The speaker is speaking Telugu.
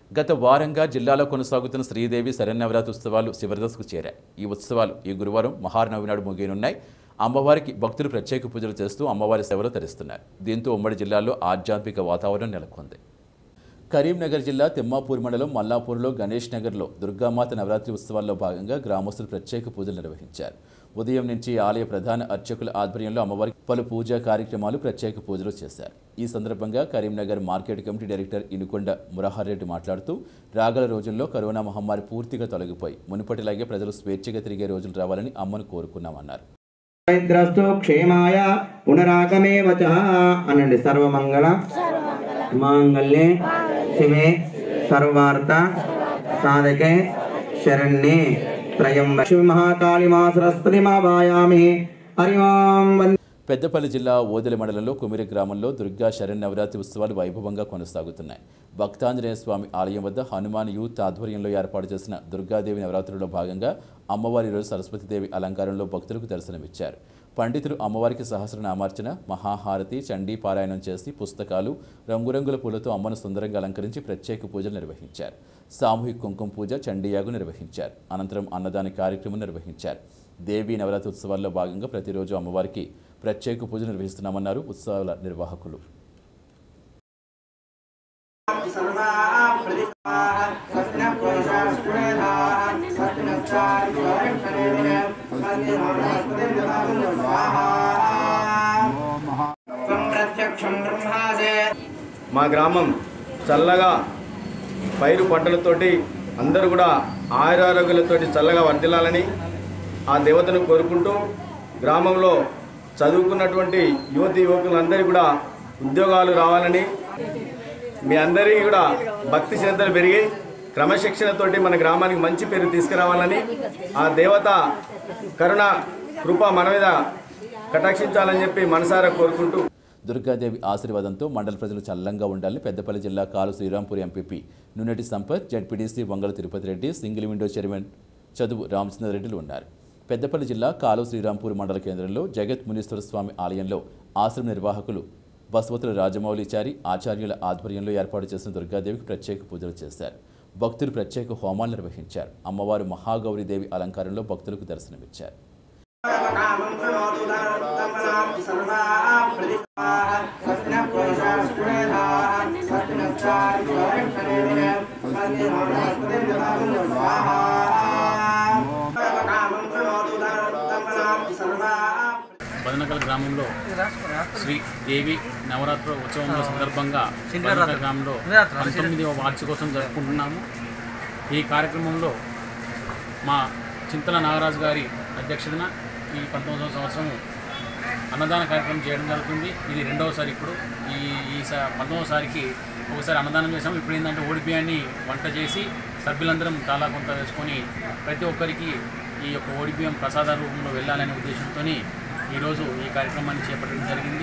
గత వారంగా జిల్లాలో కొనసాగుతున్న శ్రీదేవి శరన్నవరాత్రి ఉత్సవాలు శివరదశకు చేరాయి ఈ ఉత్సవాలు ఈ గురువారం మహానవమి నాడు ముగియనున్నాయి అమ్మవారికి భక్తులు ప్రత్యేక పూజలు చేస్తూ అమ్మవారి సేవలు తరిస్తున్నారు దీంతో ఉమ్మడి జిల్లాలో ఆధ్యాత్మిక వాతావరణం నెలకొంది కరీంనగర్ జిల్లా తిమ్మాపూర్ మండలం మల్లాపూర్లో గణేష్ నగర్లో దుర్గామాత నవరాత్రి ఉత్సవాల్లో భాగంగా గ్రామస్తులు ప్రత్యేక పూజలు నిర్వహించారు ఉదయం నుంచి ఆలయ ప్రధాన అర్చకుల ఆధ్వర్యంలో అమ్మవారికి పలు పూజా కార్యక్రమాలు ప్రత్యేక పూజలు చేశారు ఈ సందర్భంగా Karimnagar market committee director Inukonda Murahar Reddy మాట్లాడుతూ రాగల రోజుల్లో కరోనా మహమ్మారి పూర్తిగా తొలగిపోయి మునుపటిలాగే ప్రజలు స్వేచ్ఛగా తిరిగే రోజులు రావాలని అమ్మను కోరుకున్నామన్నారు ద్రస్తు క్షేమాయ పునరాగమేవ చ అనండి సర్వమంగళ మాంగళ్యే శివే సర్వార్థ సాధకే శరణ్యే త్రయం శివ మహాకాళి మా సరస్వతి మా వాయామి హరి ఓం వందే పెద్దపల్లి జిల్లా ఓదెల మండలంలో కుమిరి గ్రామంలో దుర్గా శరణ్ ఉత్సవాలు వైభవంగా కొనసాగుతున్నాయి భక్తాంజనేయ స్వామి ఆలయం వద్ద హనుమాన్ యూత్ ఆధ్వర్యంలో ఏర్పాటు చేసిన దుర్గాదేవి నవరాత్రుల్లో భాగంగా అమ్మవారి రోజు సరస్వతీదేవి అలంకారంలో భక్తులకు దర్శనమిచ్చారు పండితులు అమ్మవారికి సహస్రనామార్చన మహాహారతి చండీ పారాయణం చేసి పుస్తకాలు రంగురంగుల పూలతో అమ్మను సుందరంగా అలంకరించి ప్రత్యేక పూజలు నిర్వహించారు సామూహిక కుంకుమ పూజ చండీయాగు నిర్వహించారు అనంతరం అన్నదాన కార్యక్రమం నిర్వహించారు దేవీ నవరాత్రి ఉత్సవాల్లో భాగంగా ప్రతిరోజు అమ్మవారికి ప్రత్యేక పూజలు నిర్వహిస్తున్నామన్నారు ఉత్సవాల నిర్వాహకులు ప్రత్యక్షం బ్రహ్మాసే మా గ్రామం చల్లగా పైరు పంటలతోటి అందరూ కూడా ఆయురారోగ్యాలతోటి చల్లగా వర్ధిల్లాలని ఆ దేవతను కోరుకుంటూ గ్రామంలో చదువుకున్నటువంటి యువతి యువకులందరికీ కూడా ఉద్యోగాలు రావాలని మీ అందరికీ కూడా భక్తి శ్రద్ధలు పెరిగి క్రమశిక్షణతోటి మన గ్రామానికి మంచి పేరు తీసుకురావాలని ఆ దేవత కరుణ కృప మన మీద కటాక్షించాలని చెప్పి మనసారా కోరుకుంటూ దుర్గాదేవి ఆశీర్వాదంతో మండల ప్రజలు చల్లంగా ఉండాలని పెద్దపల్లి జిల్లా కాలు Srirampur MPP Nunnati Sampath ZPTC Vangala Tirupati Reddy single window chairman Chaduvu రామచంద్రరెడ్డిలు ఉన్నారు పెద్దపల్లి జిల్లా కాలు శ్రీరాంపూర్ మండల కేంద్రంలో జగత్ మునీశ్వర స్వామి ఆలయంలో ఆశ్రమ నిర్వాహకులు బసవతుల రాజమౌళిచారి ఆచార్యుల ఆధ్వర్యంలో ఏర్పాటు చేసిన దుర్గాదేవికి ప్రత్యేక పూజలు చేశారు భక్తులు ప్రత్యేక హోమాలు నిర్వహించారు అమ్మవారు మహాగౌరీదేవి అలంకారంలో భక్తులకు దర్శనమిచ్చారు కామం కరోతు ధనోత్తమనాం సర్వాం ప్రతిపాహ సత్న పురుషాశ్రేధాః సత్నశ్చారి వరక్షణేన సత్య నమస్కృతే నమః స్వాహా కామం కరోతు ధనోత్తమనాం సర్వాం బదనకల్ గ్రామంలో శ్రీ దేవి నవరాత్రి ఉత్సవం సందర్భంగా బదనకల్ గ్రామంలో పంతొమ్మిదవ వార్షికోత్సవం జరుపుకుంటున్నాము ఈ కార్యక్రమంలో మా చింతల నాగరాజు గారి అధ్యక్షతన ఈ పంతొమ్మిదవ సంవత్సరం అన్నదాన కార్యక్రమం చేయడం జరుగుతుంది ఇది రెండవసారి ఇప్పుడు ఈ ఈ స- పంతొమ్మిదవసారికి ఒకసారి అన్నదానం చేసాము ఇప్పుడు ఏంటంటే ఓడిబియ్యాన్ని వంట చేసి సభ్యులందరం చాలా కొంత వేసుకొని ప్రతి ఒక్కరికి ఈ యొక్క ఓడిబియ్యం ప్రసాద రూపంలో వెళ్ళాలనే ఉద్దేశంతో ఈరోజు ఈ కార్యక్రమాన్ని చేపట్టడం జరిగింది